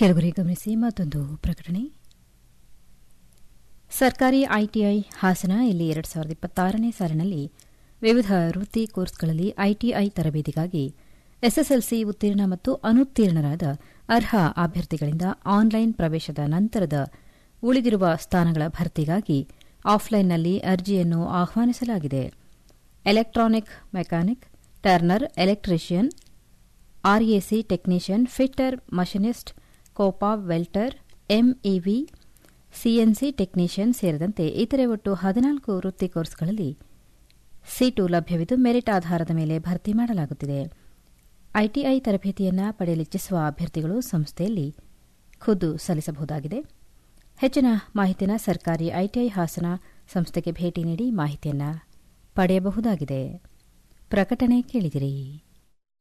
ಕೆಳಗುರಿ ಗಮನಿಸಿ ಮತ್ತೊಂದು ಪ್ರಕಟಣೆ ಸರ್ಕಾರಿ ಐಟಿಐ ಹಾಸನ ಇಲ್ಲಿ ಎರಡು ಸಾವಿರದ ಇಪ್ಪತ್ತಾರನೇ ಸಾಲಿನಲ್ಲಿ ವಿವಿಧ ವೃತ್ತಿ ಕೋರ್ಸ್ಗಳಲ್ಲಿ ಐಟಿಐ ತರಬೇತಿಗಾಗಿ ಎಸ್ಎಸ್ಎಲ್ಸಿ ಉತ್ತೀರ್ಣ ಮತ್ತು ಅನುತ್ತೀರ್ಣರಾದ ಅರ್ಹ ಅಭ್ಯರ್ಥಿಗಳಿಂದ ಆನ್ಲೈನ್ ಪ್ರವೇಶದ ನಂತರದ ಉಳಿದಿರುವ ಸ್ಥಾನಗಳ ಭರ್ತಿಗಾಗಿ ಆಫ್ಲೈನ್ನಲ್ಲಿ ಅರ್ಜಿಯನ್ನು ಆಹ್ವಾನಿಸಲಾಗಿದೆ electronic mechanic turner electrician RAC technician fitter machinist COPA welder MEV CNC technician ಸೇರಿದಂತೆ ಇತರೆ ಒಟ್ಟು ಹದಿನಾಲ್ಕು ವೃತ್ತಿ ಕೋರ್ಸ್ಗಳಲ್ಲಿ ಸೀಟು ಲಭ್ಯವಿದ್ದು ಮೆರಿಟ್ ಆಧಾರದ ಮೇಲೆ ಭರ್ತಿ ಮಾಡಲಾಗುತ್ತಿದೆ ಐಟಿಐ ತರಬೇತಿಯನ್ನು ಪಡೆಯಲಿಚ್ಛಿಸುವ ಅಭ್ಯರ್ಥಿಗಳು ಸಂಸ್ಥೆಯಲ್ಲಿ ಖುದ್ದು ಸಲ್ಲಿಸಬಹುದಾಗಿದೆ ಹೆಚ್ಚಿನ ಮಾಹಿತಿನ ಸರ್ಕಾರಿ ಐಟಿಐ ಹಾಸನ ಸಂಸ್ಥೆಗೆ ಭೇಟಿ ನೀಡಿ ಮಾಹಿತಿಯನ್ನು ಪಡೆಯಬಹುದಾಗಿದೆ ಪ್ರಕಟಣೆ ಕೇಳಿದಿರಿ